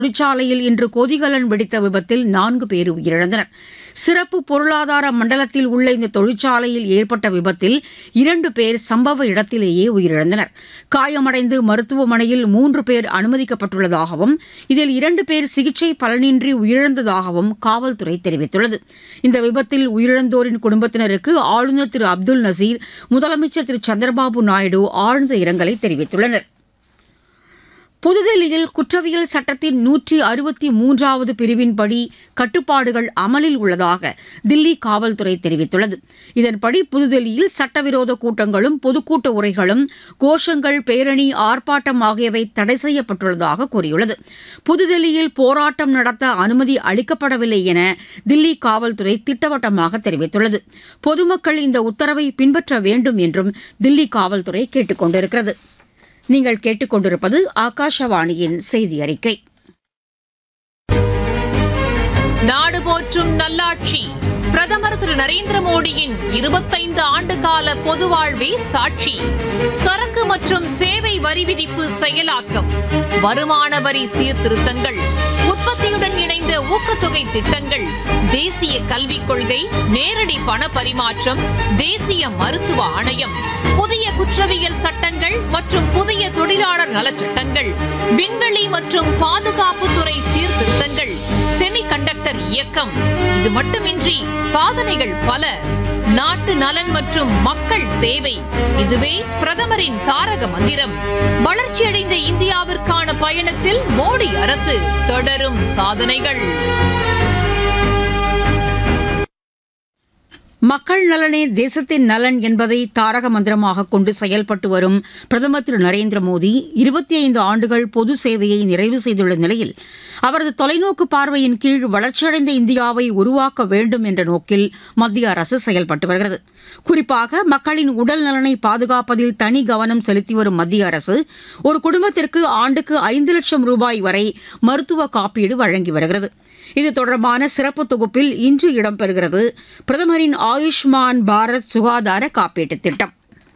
தொழிற்சாலையில் இன்று கொதிகலன் வெடித்த விபத்தில் நான்கு பேர் உயிரிழந்தனர் சிறப்பு பொருளாதார மண்டலத்தில் உள்ள இந்த தொழிற்சாலையில் ஏற்பட்ட விபத்தில் இரண்டு பேர் சம்பவ இடத்திலேயே உயிரிழந்தனர் காயமடைந்து மருத்துவமனையில் மூன்று பேர் அனுமதிக்கப்பட்டுள்ளதாகவும் இதில் இரண்டு பேர் சிகிச்சை பலனின்றி உயிரிழந்ததாகவும் காவல்துறை தெரிவித்துள்ளது இந்த விபத்தில் உயிரிழந்தோரின் குடும்பத்தினருக்கு ஆளுநர் திரு அப்துல் நசீர் முதலமைச்சர் திரு சந்திரபாபு நாயுடு ஆழ்ந்த இரங்கலை தெரிவித்துள்ளனர் புதுதில்லியில் குற்றவியல் சட்டத்தின் நூற்றி அறுபத்தி மூன்றாவது பிரிவின்படி கட்டுப்பாடுகள் அமலில் உள்ளதாக தில்லி காவல்துறை தெரிவித்துள்ளது இதன்படி புதுதில்லியில் சட்டவிரோத கூட்டங்களும் பொதுக்கூட்ட உரைகளும் கோஷங்கள் பேரணி ஆர்ப்பாட்டம் ஆகியவை தடை செய்யப்பட்டுள்ளதாக கூறியுள்ளது புதுதில்லியில் போராட்டம் நடத்த அனுமதி அளிக்கப்படவில்லை என தில்லி காவல்துறை திட்டவட்டமாக தெரிவித்துள்ளது பொதுமக்கள் இந்த உத்தரவை பின்பற்ற வேண்டும் என்றும் தில்லி காவல்துறை கேட்டுக் கொண்டிருக்கிறது நீங்கள் கேட்டுக்கொண்டிருப்பது ஆகாஷவாணியின் செய்தி அறிக்கை நாடு போற்றும் நல்லாட்சி பிரதமர் திரு நரேந்திர மோடியின் இருபத்தைந்து ஆண்டு கால பொது வாழ்வே சாட்சி சரக்கு மற்றும் சேவை வரி விதிப்பு செயலாக்கம் வருமான வரி சீர்திருத்தங்கள் உற்பத்தியுடன் இணைந்த ஊக்கத்தொகை திட்டங்கள் தேசிய கல்விக் கொள்கை நேரடி பண பரிமாற்றம் தேசிய மருத்துவ ஆணையம் புதிய குற்றவியல் சட்டங்கள் மற்றும் புதிய தொழிலாளர் நலச்சட்டங்கள் விண்வெளி மற்றும் பாதுகாப்புத்துறை சீர்திருத்தங்கள் செமிகண்டக்டர் இயக்கம் இது மட்டுமின்றி சாதனைகள் பல நாட்டு நலன் மற்றும் மக்கள் சேவை இதுவே பிரதமரின் தாரக மந்திரம் வளர்ச்சியடைந்த இந்தியாவிற்கான பயணத்தில் மோடி அரசு தொடரும் சாதனைகள் மக்கள் நலனே தேசத்தின் நலன் என்பதை தாரக மந்திரமாக கொண்டு செயல்பட்டு வரும் பிரதமர் திரு நரேந்திர மோடி இருபத்தி ஐந்து ஆண்டுகள் பொது சேவையை நிறைவு செய்துள்ள நிலையில் அவரது தொலைநோக்கு பார்வையின் கீழ் வளர்ச்சியடைந்த இந்தியாவை உருவாக்க வேண்டும் என்ற நோக்கில் மத்திய அரசு செயல்பட்டு வருகிறது குறிப்பாக மக்களின் உடல் நலனை பாதுகாப்பதில் தனி கவனம் செலுத்தி வரும் மத்திய அரசு ஒரு குடும்பத்திற்கு ஆண்டுக்கு ஐந்து லட்சம் ரூபாய் வரை மருத்துவ காப்பீடு வழங்கி வருகிறது இது தொடர்பான சிறப்பு தொகுப்பில் இன்று இடம்பெறுகிறது பிரதமரின் ஆயுஷ்மான் பாரத் சுகாதார காப்பீட்டுத் திட்டம்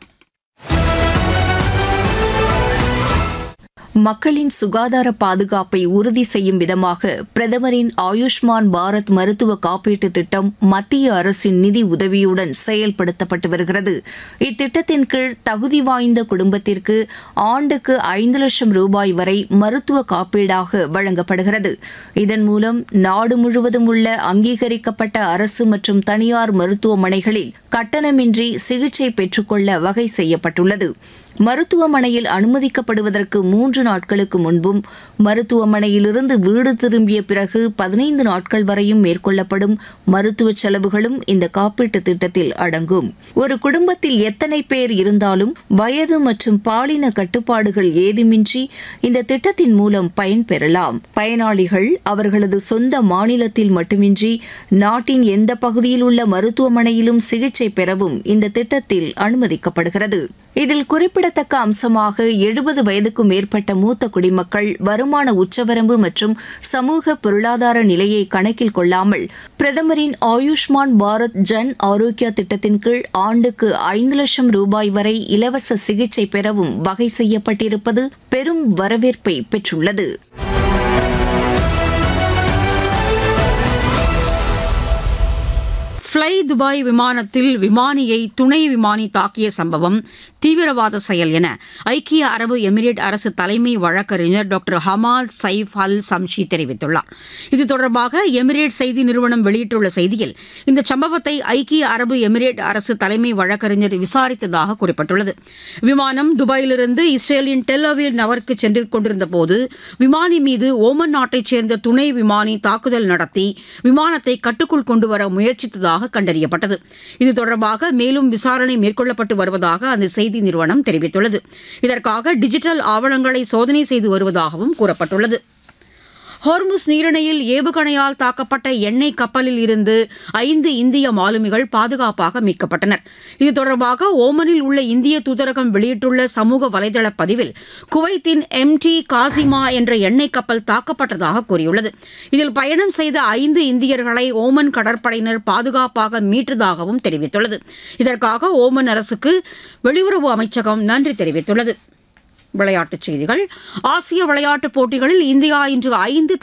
மக்களின் சுகாதார பாதுகாப்பை உறுதி செய்யும் விதமாக பிரதமரின் ஆயுஷ்மான் பாரத் மருத்துவ காப்பீட்டு திட்டம் மத்திய அரசின் நிதி உதவியுடன் செயல்படுத்தப்பட்டு வருகிறது இத்திட்டத்தின் கீழ் தகுதி வாய்ந்த குடும்பத்திற்கு ஆண்டுக்கு ஐந்து லட்சம் ரூபாய் வரை மருத்துவ காப்பீடாக வழங்கப்படுகிறது இதன் மூலம் நாடு முழுவதும் உள்ள அங்கீகரிக்கப்பட்ட அரசு மற்றும் தனியார் மருத்துவமனைகளில் கட்டணமின்றி சிகிச்சை பெற்றுக்கொள்ள வகை செய்யப்பட்டுள்ளது மருத்துவமனையில் அனுமதிக்கப்படுவதற்கு மூன்று நாட்களுக்கு முன்பும் மருத்துவமனையிலிருந்து வீடு திரும்பிய பிறகு பதினைந்து நாட்கள் வரையும் மேற்கொள்ளப்படும் மருத்துவ செலவுகளும் இந்த காப்பீட்டு திட்டத்தில் அடங்கும் ஒரு குடும்பத்தில் எத்தனை பேர் இருந்தாலும் வயது மற்றும் பாலின கட்டுப்பாடுகள் ஏதுமின்றி இந்த திட்டத்தின் மூலம் பயன்பெறலாம் பயனாளிகள் அவர்களது சொந்த மாநிலத்தில் மட்டுமின்றி நாட்டின் எந்த பகுதியில் உள்ள மருத்துவமனையிலும் சிகிச்சை பெறவும் இந்த திட்டத்தில் அனுமதிக்கப்படுகிறது இதில் குறிப்பிடத்தக்க அம்சமாக எழுபது வயதுக்கும் மேற்பட்ட மூத்த குடிமக்கள் வருமான உச்சவரம்பு மற்றும் சமூக பொருளாதார நிலையை கணக்கில் கொள்ளாமல் பிரதமரின் ஆயுஷ்மான் பாரத் ஜன் ஆரோக்கியா திட்டத்தின் கீழ் ஆண்டுக்கு ஐந்து லட்சம் ரூபாய் வரை இலவச சிகிச்சை பெறவும் வகை செய்யப்பட்டிருப்பது பெரும் வரவேற்பை பெற்றுள்ளது ஃப்ளை துபாய் விமானத்தில் விமானியை துணை விமானி தாக்கிய சம்பவம் தீவிரவாத செயல் என ஐக்கிய அரபு எமிரேட் அரசு தலைமை வழக்கறிஞர் டாக்டர் ஹமால் சைஃப் அல் சம்ஷி தெரிவித்துள்ளார் இது தொடர்பாக எமிரேட் செய்தி நிறுவனம் வெளியிட்டுள்ள செய்தியில் இந்த சம்பவத்தை ஐக்கிய அரபு எமிரேட் அரசு தலைமை வழக்கறிஞர் விசாரித்ததாக குறிப்பிட்டுள்ளது விமானம் துபாயிலிருந்து இஸ்ரேலின் டெல் அவிவ் நகருக்கு சென்று கொண்டிருந்த போது விமானி மீது ஓமன் நாட்டைச் சேர்ந்த துணை விமானி தாக்குதல் நடத்தி விமானத்தை கட்டுக்குள் கொண்டுவர முயற்சித்ததாக கண்டறியப்பட்டது இது தொடர்பாக மேலும் விசாரணை மேற்கொள்ளப்பட்டு வருவதாக அந்த செய்தி நிறுவனம் தெரிவித்துள்ளது இதற்காக டிஜிட்டல் ஆவணங்களை சோதனை செய்து வருவதாகவும் கூறப்பட்டுள்ளது ஹோர்முஸ் நீரிணையில் ஏவுகணையால் தாக்கப்பட்ட எண்ணெய் கப்பலில் இருந்து ஐந்து இந்திய மாலுமிகள் பாதுகாப்பாக மீட்கப்பட்டனர் இது தொடர்பாக ஓமனில் உள்ள இந்திய தூதரகம் வெளியிட்டுள்ள சமூக வலைதள பதிவில் குவைத்தின் எம் டி காசிமா என்ற எண்ணெய் கப்பல் தாக்கப்பட்டதாக கூறியுள்ளது இதில் பயணம் செய்த ஐந்து இந்தியர்களை ஓமன் கடற்படையினர் பாதுகாப்பாக மீட்டதாகவும் தெரிவித்துள்ளது இதற்காக ஓமன் அரசுக்கு வெளியுறவு அமைச்சகம் நன்றி தெரிவித்துள்ளது விளையாட்டுச் செய்திகள் ஆசிய விளையாட்டுப் போட்டிகளில் இந்தியா இன்று ஐந்து